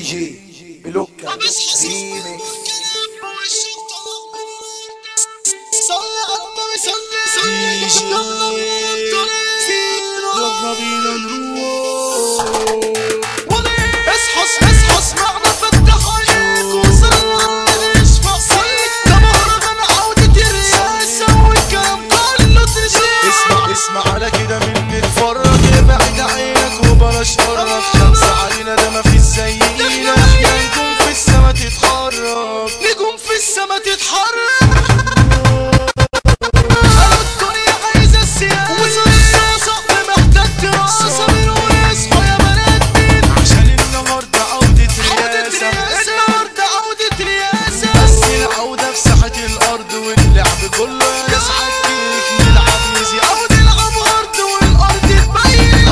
جي بلوكا ريمي يلا بينا نروح اصحص اصحص معنا فتح عليك وصلنا نشفع صلك ده مهرجان عودة الرئاسة والكلام كله تشيل اسمع اسمع على كده من نتفرج ابعد عينك وبلاش قرب شمس علينا ده مفيش زينا احنا نجوم في السما تتحرك نجوم في السما تتحرك قالوا الدنيا عايزة السياسة والسياسة محتاج دراسة من ويصحوا يا بنات مين عشان النهارده عودة عودة رياسة رئاسة النهاردة عودة رئاسة بس العودة في ساحة الأرض واللعب كله يا ناس عكيك نلعب نزي عود العب هارد والأرض تبين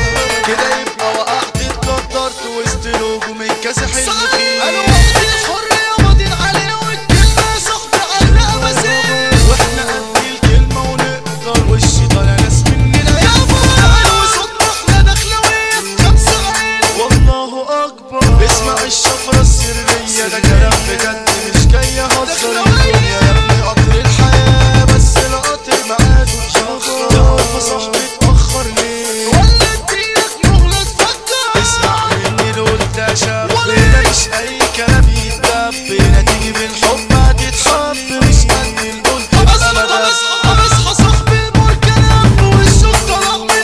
كده يبقى وقعت اتقدرت وسط الهجوم الكاسح اللي انا فيه وقت الحرية ماضين علينا والكلمة صاحبي علقة مسير واحنا قد الكلمة ونقدر والشيطان يا ناس مننا يا فاضل وصوتنا احنا دخلوية خمسة عين والله أكبر اسمع الشفرة السرية ده كلام بجد مش جاي أهزر الدنيا يا ابني قطر الحياة بس القطر ميعاده اتأخر تعرف صاحبي اتأخر ليه ولا اديلك مهلة تفكر اسمع مني اللي قلت يا شاب هنا مش اي كلام يتدب هنا تيجي بالحب هتتحب مش اني اللي قلت طب بس اصحى ما طب دب. اصحى طب اصحى صاحبي المور كلام والشوق طلع من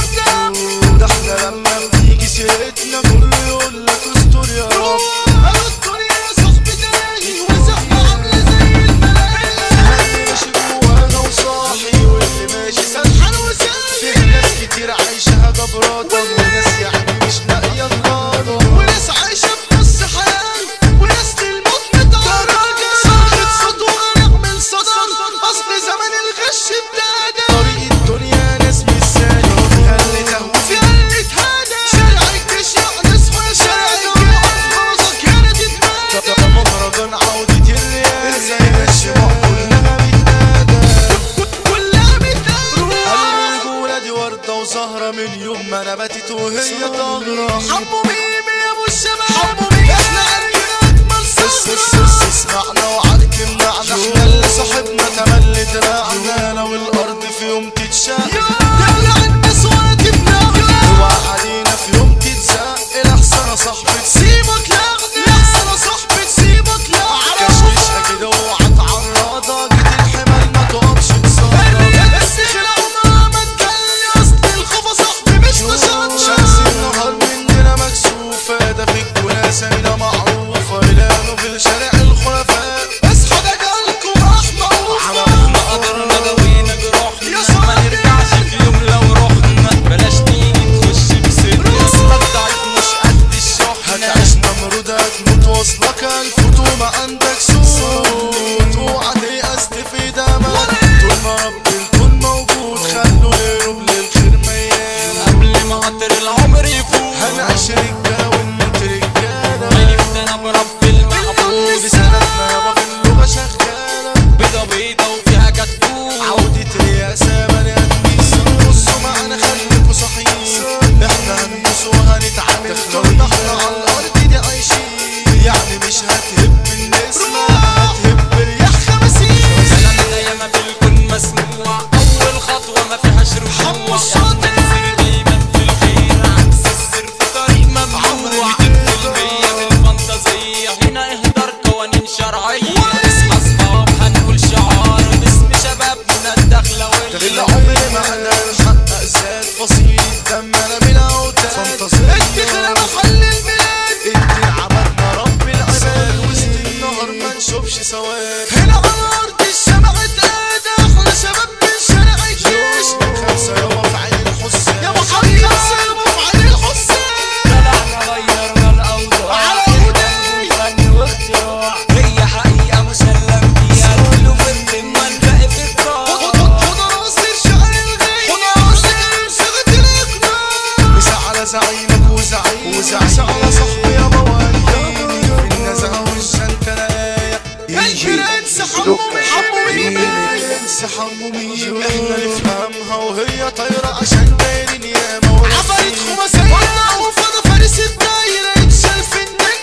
الوردة ده احنا لما بتيجي سيرتنا كله يقول لك استر يا رب قالوا الدنيا يا صاحبي تلاقي وزحمة عاملة زي الملاهي اللي ماشي جوانا وصاحي واللي ماشي سرحان وسايق في ناس كتير عايشها جبراتا وناس يعني مش لاقيه النار وناس عايشة في نص حياة وناس للموت متعرضة صرخة صوت ونعمل صدر أصل زمن الغش ابتدى طريق الدنيا ناس مش سالك خلي تهوي في قلة هذا شارعك تشيع نصحى شارعك يقف راسك هنا تتمادى ده مهرجان عودة الرئاسة يا الشباب كلها بتنادى كلها بتنادى الرجولة دي وردة وزهرة من يوم ما نبتت وهي طاغرة حبوا ميمي يا ابو الشباب حبوا ميمي احنا عندنا اجمل بص صوت بص بص اسمعنا وعلك معنا احنا اللي صاحبنا تملي دراعنا لو الارض في يوم تتشق تبلع النسوان تبلع اوعى علينا في يوم تتزق الاحسن يا صاحبي تسيب سيبك لغنى احسن يا صاحبي تسيبك لغنى كشكشها كده اوعى تعرضها جيت الحمال ما تقفش تصرف بس خلعوا ما ما تجلي اصل الخوف صاحبي مش مشاطر شمس النهار مننا مكسوفة ده في الكناسة هنا معروفة إلانه في الشارع الخلفاء اصحى ده جالكم احمر عرفنا قدرنا دوينا جروحنا يا ما صاحبي. نرجعش في يوم لو رحنا بلاش تيجي تخش بسرنا اسمك ضعيف مش قد الشحنة هتعيش نمرود هتموت واصلك الفوت وما عندك صوت اوعى تيأس في دمك طول ما رب الكون موجود خلوا يهرب للخير ميال قبل ما قطر العمر يفوت هنعيش رجالة ونموت رجالة عرفتنا برب المعبود بسندنا يابا في اللغة شغالة بيضة بيضة وفيها كتكوت عودة رياسة بني آدمين بصوا معانا خليكوا صاحيين احنا هندوس وهنتعامل طول ما احنا على الأرض دي عايشين يعني مش هتهب النسمة هتهب الرياح خمسين كلامنا ياما بالكون مسموع أول خطوة ما فيهاش رجوع الصوت. السر دايما في الخير عكس السر في طريق ممنوع الكلمية في الفانتازية هنا إهدار قوانين شرعية اصحى أصحاب هنقول شعار باسم شبابنا الدخلوية العمر معنا نحقق ذات فصيل دمنا من أوتاد ادخل محل الميلاد ادي عبدنا رب العباد وسط النهر ما نشوفش سواد هنا على ارض الشمع اتقاد احلى شباب من شارع الجيش خمسة يابا في عين الحسين يا محمد سلموا في عين الحسين طلعنا غيرنا الأوضاع على ايدي فن واختراع هي حقيقة مسلم بيها كله بنت ما نلاقي في الطاعة خد راسي شعر الغيب خد راسي صيغة الاقناع مسا على زعيمك وزعيم وزعيم على صاحبي يا مواليد في النزعة والشنتلاية البرنس حمو حمو مين انسى حمومية احنا نفهمها وهي طايرة عشان باين ياما عفرت خماسية وفضى فارس الدايرة يتشال في النجم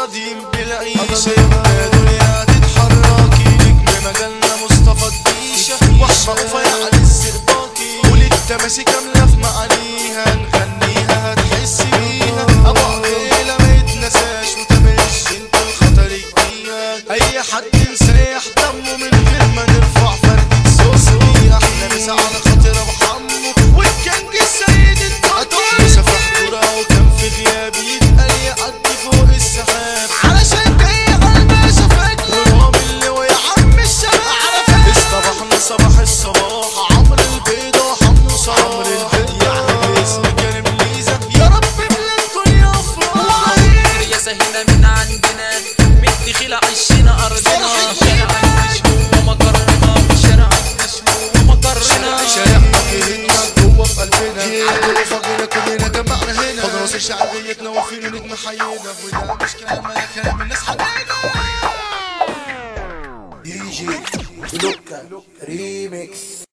راضيين بالعيشة يا دنيا تتحركي نجم مجالنا مصطفى الديشة واحمى وفيع للسرباكي وللتماسي كاملة في معانيها نغنيها هتحس بيها ابو عقيلة ما يتنساش وتمش انت الخطر يجيها اي حد ينسيح دمه من غير ما نرفع فردة صوصي احنا مسا على خاطر ابو حمو والكنج السيد التقطيع مسافح كرة وكان في غيابي يتقال يعدي فوق السحاب علشان جاي على الباشا فاكر ورام اللي ويا عم الشباب اصطبحنا صباح الصباح عمرو البيضة حمو صلاح عمرو البيضة يعني اسم كريم ليزا يا رب من الدنيا افراح يا سهلة من عندنا مدي خلع عشنا أرضنا شارع النشم ومقرنا شارع النشم ومقرنا شارع مكينتنا جوه في قلبنا عدو فقينا كلنا جمعنا هنا خد راس شعبيتنا وفينا نجم حينا وده مش كلام انا كلام الناس حبينا دي جي لوكا ريميكس